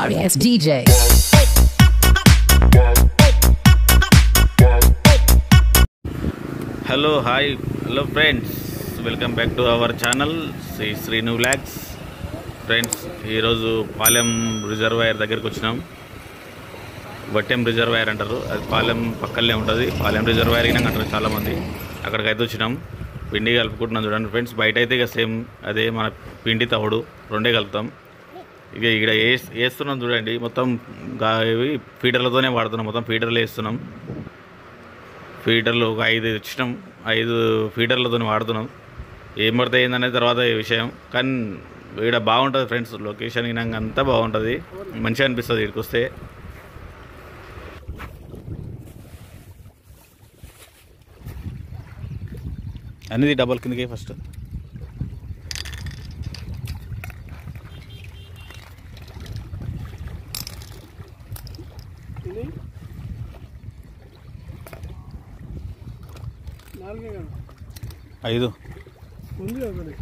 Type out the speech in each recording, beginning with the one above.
Notorious DJ. Hello hi hello friends welcome back to our channel Shri Srinu vlogs friends ఈరోజు Palem reservoir దగ్గరికి వచ్చినాం Vattem reservoir అంటారు అది పాలెం పక్కనే ఉంటుంది పాలెం రిజర్వాయర్ అయినా అంటారు చాలామంది అక్కడికి అయితే వచ్చినాం పిండి కలుపుకుంటున్నాం చూడండి ఫ్రెండ్స్ బయట అయితే ఇక సేమ్ అదే మన పిండి తవుడు రెండే కలుపుతాం ఇక ఇక్కడ వేస్- వేస్తున్నాం చూడండి మొత్తం గా- ఇవి ఫీడర్లతోనే వాడుతున్నాం మొత్తం ఫీడర్లు వేస్తున్నాం ఫీడర్లు ఒక ఐదు ఇచ్చినాం ఐదు ఫీడర్లతో వాడుతున్నాం ఏం పడితే ఏందనే తర్వాత ఈ విషయం కానీ ఇక్కడ బాగుంటుంది ఫ్రెండ్స్ లొకేషన్ వినాక అంతా బాగుంటుంది మంచిగా అనిపిస్తుంది ఇక్కడికి వస్తే అనేది డబల్ కిందకి ఫస్ట్ నాలుగే కదా ఐదు ఉంది కదా మరి.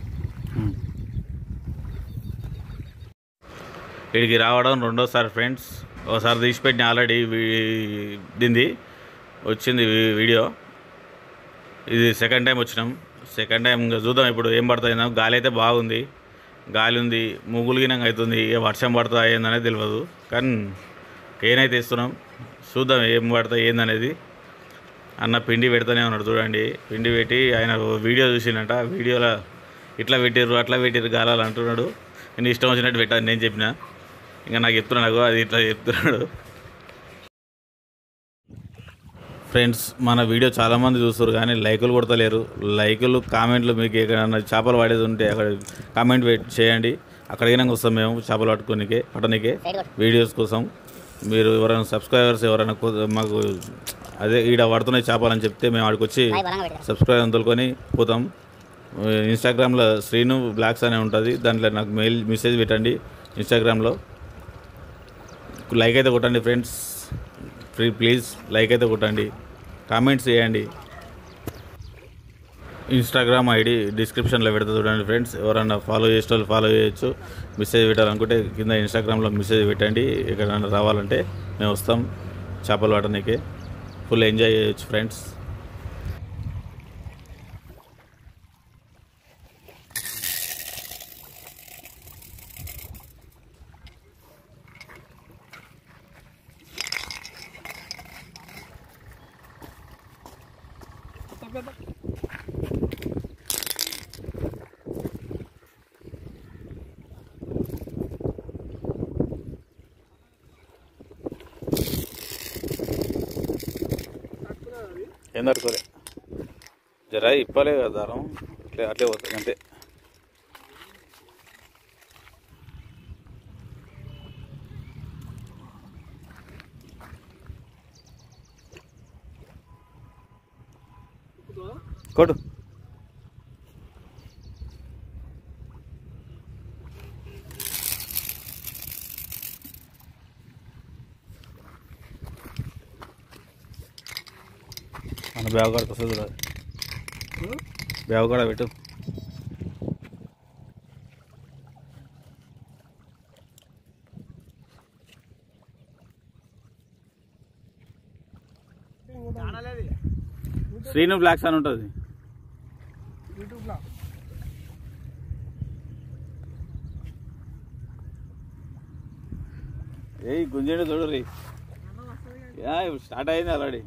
ఇక్కడికి రావడం రెండోసారి ఫ్రెండ్స్ ఒకసారి తీసిపెట్టిన ఆల్రెడీ దింది వచ్చింది వీ- వీడియో ఇది సెకండ్ టైం వచ్చినాం సెకండ్ టైం ఇంకా చూద్దాం ఇప్పుడు ఏం పడుతుందో గాలి అయితే బాగుంది గాలి ఉంది ముగ్గులుగినంగా అవుతుంది ఇక వర్షం పడుతుందా ఏందనేది తెలియదు కానీ ఏనైతే ఇస్తున్నాం చూద్దాం ఏం పడుతుంది ఏందనేది అన్న పిండి పెడతానే ఉన్నాడు చూడండి పిండి పెట్టి ఆయన వీడియో చూసిండట వీడియోలో ఇట్లా పెట్టిర్రు అట్లా పెట్టిర్రు గాలాలు అంటున్నాడు నేను ఇష్టం వచ్చినట్టు పెట్టాను నేను చెప్పిన ఇంకా నాకు చెప్తున్నాడు అది ఇట్లా చెప్తున్నాడు ఫ్రెండ్స్ మన వీడియో చాలామంది చూస్తారు కానీ లైకులు కొడతలేరు లైకులు కామెంట్లు మీకు ఎక్కడన్నా చేపలు పడేది ఉంటే అక్కడ కామెంట్ పెట్టి చేయండి అక్కడికి వస్తాం మేము చేపలు పట్టుకోనికే పట్టనికే వీడియోస్ కోసం మీరు ఎవరైనా సబ్స్క్రైబర్స్ ఎవరైనా కొ- మాకు అదే ఈడ పడుతున్నాయి చేపలు అని చెప్తే మేము ఆడికి వచ్చి సబ్స్క్రైబర్ తోలుకొని పోతాం ఇన్స్టాగ్రామ్లో శ్రీను బ్లాగ్స్ అనే ఉంటుంది దాంట్లో నాకు మెయిల్ మెసేజ్ పెట్టండి ఇన్స్టాగ్రామ్లో లైక్ అయితే కొట్టండి ఫ్రెండ్స్ ఫ్రీ ప్లీజ్ లైక్ అయితే కొట్టండి కామెంట్స్ చేయండి ఇన్స్టాగ్రామ్ ఐడి డిస్క్రిప్షన్లో పెడతా చూడండి ఫ్రెండ్స్ ఎవరైనా ఫాలో చేసే వాళ్ళు ఫాలో చేయొచ్చు మెసేజ్ పెట్టాలనుకుంటే కింద ఇన్స్టాగ్రామ్లో మెసేజ్ పెట్టండి ఎక్కడైనా రావాలంటే మేము వస్తాం చేపలు పట్టడానికి ఫుల్ ఎంజాయ్ చేయొచ్చు ఫ్రెండ్స్ కొత్త పెద్ద తక్కువ అది ఏం తట్టుకోలే జరా ఇప్పలే కదా దారం అట్లే అట్లే పోతుంది అంతే ఎక్కుతుందా? కొట్టు మన బ్యాగ్ కాడకి వస్తుంది చూడాలి ఆ? బ్యాగ్ కాడ పెట్టు శ్రీను బ్లాక్స్ అని ఉంటుంది యూట్యూబ్లో ఏయ్ గుంజండి చూడు రీ యా స్టార్ట్ అయింది ఆల్రెడీ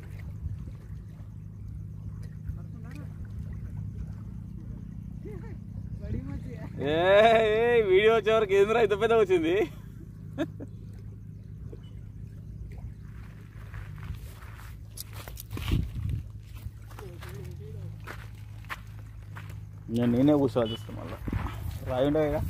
రెడీ మంచి ఏ ఏ, వీడియో వచ్చేవరకు ఏంద్రా ఇంత పెద్ద వచ్చింది నేను నేనే కూర్చోవాలి చూస్తాను మళ్ళీ రాయి ఉండే కదా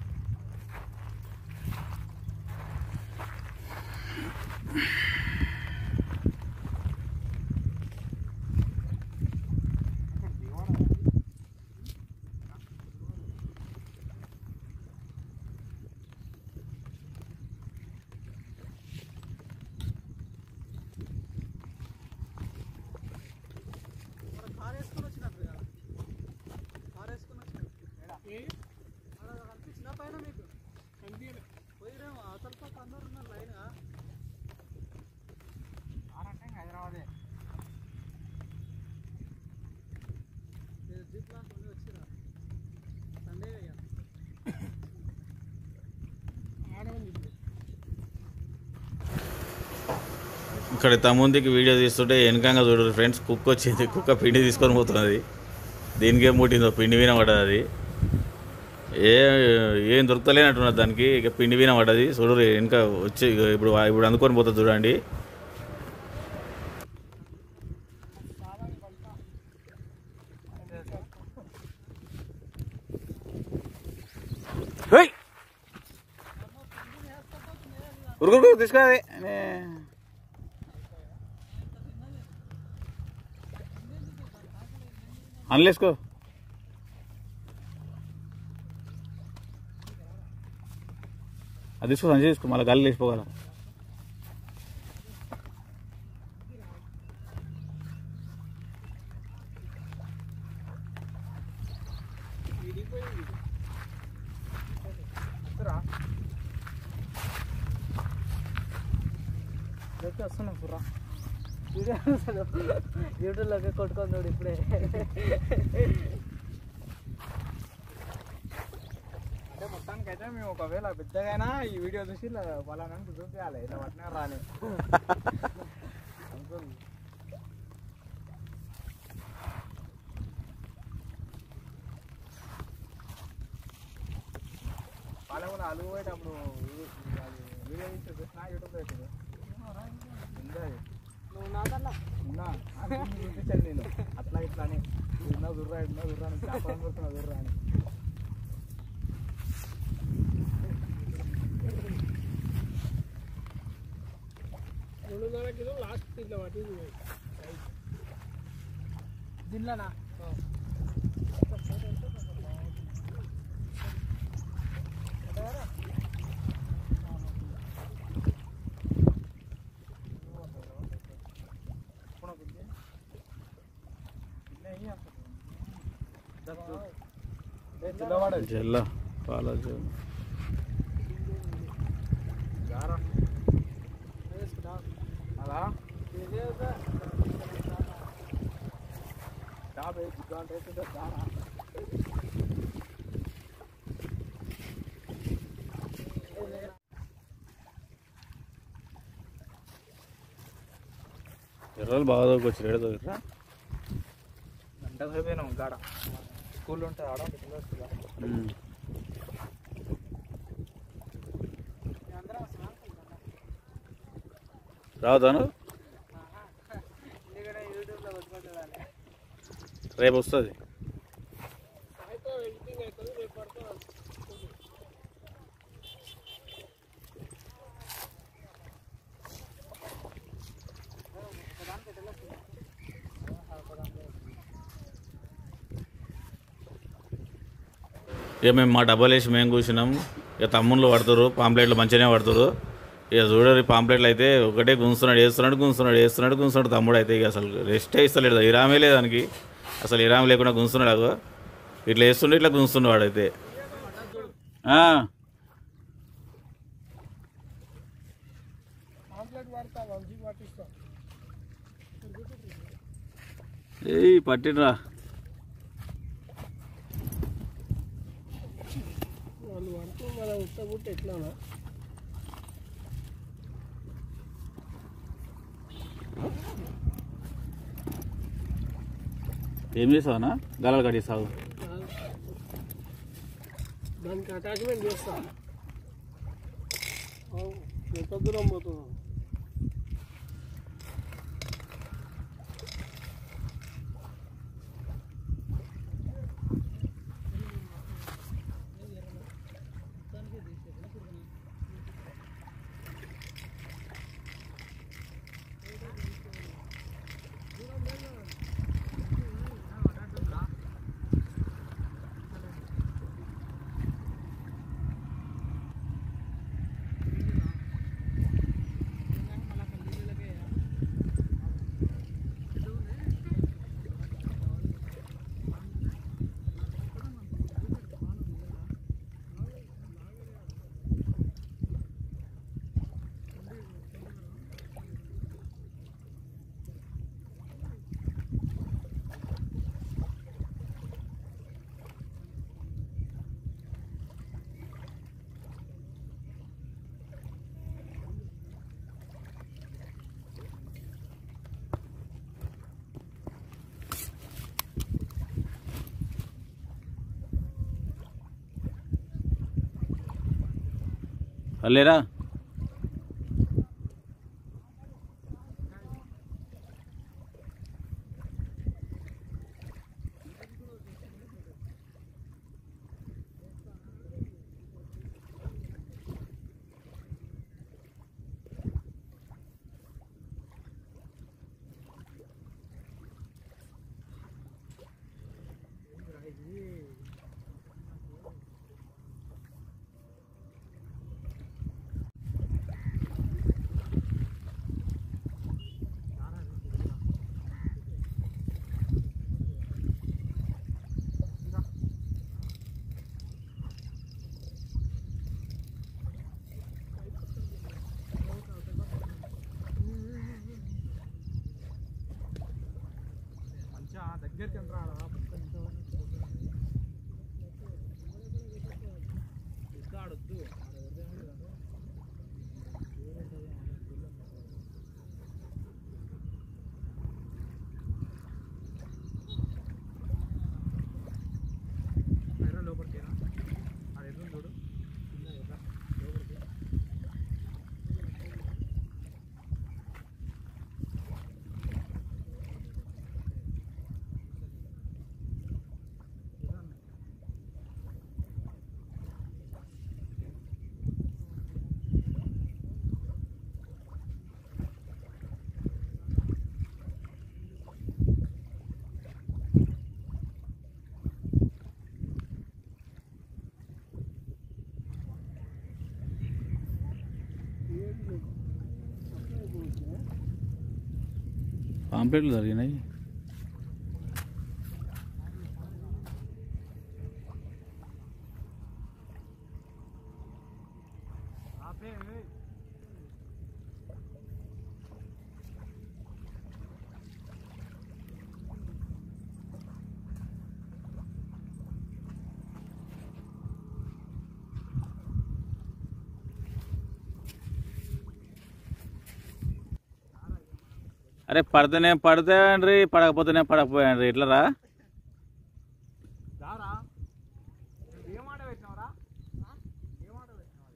కార్ వేసుకొని వచ్చినట్టు కదా కార్ వేసుకొని వచ్చినట్టు ఏ? ఆడ కనిపించిందా పైన మీకు కనిపించలే పోయిరేమో అవతల పక్క ఇక్కడ తమ్ముందికి వీడియో తీస్తుంటే వెనకంగా చూడరు ఫ్రెండ్స్ కుక్క వచ్చింది కుక్క పిండి తీసుకొని పోతున్నది దీనికేం ముట్టిందో పిండి వీన పడ్డది అది ఏ ఏం దొరకలేనట్టున్నది దానికి ఇక పిండి వీన పడ్డది చూడరు వెనక వచ్చి ఇగో ఇప్పుడు ఇప్పుడు అందుకొని పోతుంది చూడండి ఉరుకు తీసుకురా అనలేసుకో అది తీసుకో సంచి తీసుకో మళ్ళీ గాలి లేచిపోగల రేపు వస్తున్నాం పుర్రా వీడియో అసలు యూట్యూబ్లోకి కొట్టుకొని చూడు ఇప్పుడే అంటే మొత్తానికి అయితే మేము ఒకవేళ పెద్దగైనా ఈ వీడియో చూసి ఇలా పలానానికి చూపించాలి ఇలా పట్టినా రాని అనుకోండి వాళ్ళ కూడా అలుగు పోయేటప్పుడు వీ- అది వీడియో తీసి చూసినా యూట్యూబ్లో పెట్టింది ఉందా అది? నువ్వు నాకన్నా ఉన్నా అది చూపించాను నేను అట్లా ఇట్లా అని ఉన్నా దుర్రా ఉన్నా దుర్రా అని చేపలు కొడుతున్నా దుర్రా అని రెండున్నర కిలో లాస్ట్ ఇట్లా పట్టింది దీనిలోనా జల్ల పాల అలా డాబే జిగ్గాంటే వేస్తుంటే దానా ఎర్రలు బాగా దొరికి ఏడ దొరికిరా గంట అయిపోయినాం గాడ స్కూల్ ఉంటుంది ఆడ రావుతాను ఎందుకంటే యూట్యూబ్లో కొట్టుకుంటాడు రేపు వస్తుంది ఇక మేము మా డబ్బులు వేసి మేము కూర్చున్నాం ఇక తమ్ముళ్ళు పడుతురు పాంప్లెట్లు మంచిగానే పడుతురు ఇక చూడరు పాంప్లెట్లు అయితే ఒకటే గుంస్తున్నాడు వేస్తున్నాడు గుంస్తున్నాడు వేస్తున్నాడు గుంస్తున్నాడు తమ్ముడు అయితే ఇక అసలు రెస్టే ఇస్తలేడు ఇరామే లేదు దానికి అసలు ఇరామ లేకుండా గుంస్తున్నాడు అగో ఇట్లా వేస్తుండే ఇట్లా గుంస్తున్నాడు వాడైతే ఆ. ఏయ్ పట్టినరా వాళ్ళు పడుతూ మన ఉత్తగుట్ట ఎట్లానా ఏం చేసావనా గలాలు కట్టేసావు దానికి అటాచ్మెంట్ చేస్తా ఎంత దూరం పోతున్నాం అల్లేరా మంచిగా దగ్గరికి ఎంత ఆడొద్దు లోపలికి అది ఎదురు చూడు లోపలికి పాంప్లెట్లు జరిగినాయి ఆపే అరే పడితేనే పడితేయండ్రి పడకపోతేనే పడకపోయండ్రి ఇట్లా రా దారా ఏం మాట పెట్టినావురా ఏం మాట పెట్టినావు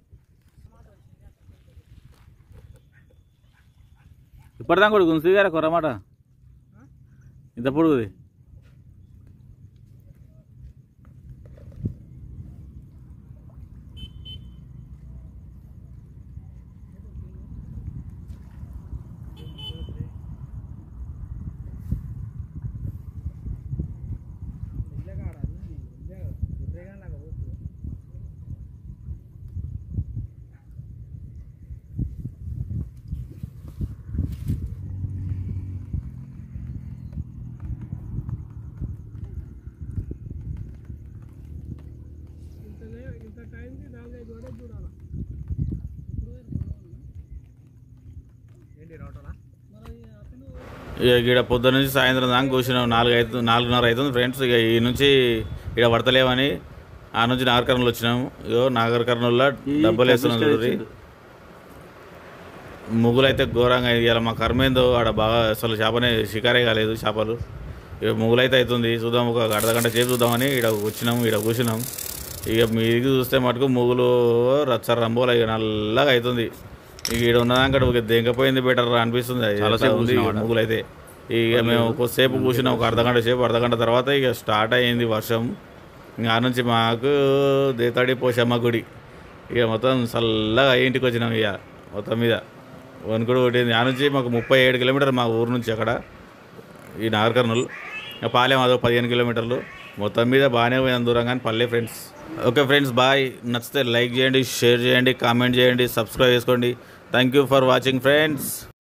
ఇప్పటిదాకా కూడా గుంసి గారు కొరమాట ఇంత పొడుగుది ఇల్లగాడ ఇల్లే ఇల్లేగా లాగా పోతుంది ఇంత టైంకి నాలుగైదు కూడా చూడాలి ఏంటి రావటలా ఇక ఇక్కడ పొద్దున్న నుంచి సాయంత్రం దాకా కూర్చున్నాం నాలుగు అవుతుంది నాలుగున్నర అవుతుంది ఫ్రెండ్స్ ఇక ఈ నుంచి ఇక్కడ పడతలేమని ఆ నుంచి నాగర్ కర్నూలు వచ్చినాము ఇగో నాగర్ కర్నూలులో డబ్బులు వేస్తున్నాం చూడండి ముగ్గులు అయితే ఘోరంగా ఇవాళ మా కర్మేందో ఆడ బాగా అసలు చేపనే షికారే కాలేదు చేపలు ఇక ముగ్గులు అయితే అవుతుంది చూద్దాం ఒక అర్ధ గంట సేపు చూద్దామని ఇక్కడ వచ్చినాము ఇక్కడ కూర్చున్నాం ఇక మీదికి చూస్తే మటుకు ముగ్గులు రచ్చ రంబోలు ఇక నల్లగా అవుతుంది ఇక ఇక్కడ ఉన్నదాక ఒక దెంకపోయింది బెటర్ అనిపిస్తుంది చాలా ఉంది ఇక ముగ్గులు అయితే ఇక మేము కొద్దిసేపు కూర్చున్నాం ఒక అర్ధ గంట సేపు అర్ధ గంట తర్వాత ఇక స్టార్ట్ అయ్యింది వర్షం ఇంకా ఆ నుంచి మాకు దేతాడి పోషమ్మ గుడి ఇక మొత్తం చల్లగా ఇంటికి వచ్చినాం ఇక మొత్తం మీద వణుకుడు కొట్టింది ఆ నుంచి మాకు ముప్పై ఏడు కిలోమీటర్లు మా ఊరు నుంచి అక్కడ ఈ నాగర్ కర్నూలు ఇక పాలెం అదో పదిహేను కిలోమీటర్లు మొత్తం మీద బాగానే పోయిన దూరం కానీ పల్లె ఫ్రెండ్స్ ఓకే ఫ్రెండ్స్ బాయ్ నచ్చితే లైక్ చేయండి షేర్ చేయండి కామెంట్ చేయండి సబ్స్క్రైబ్ చేసుకోండి thank you for watching friends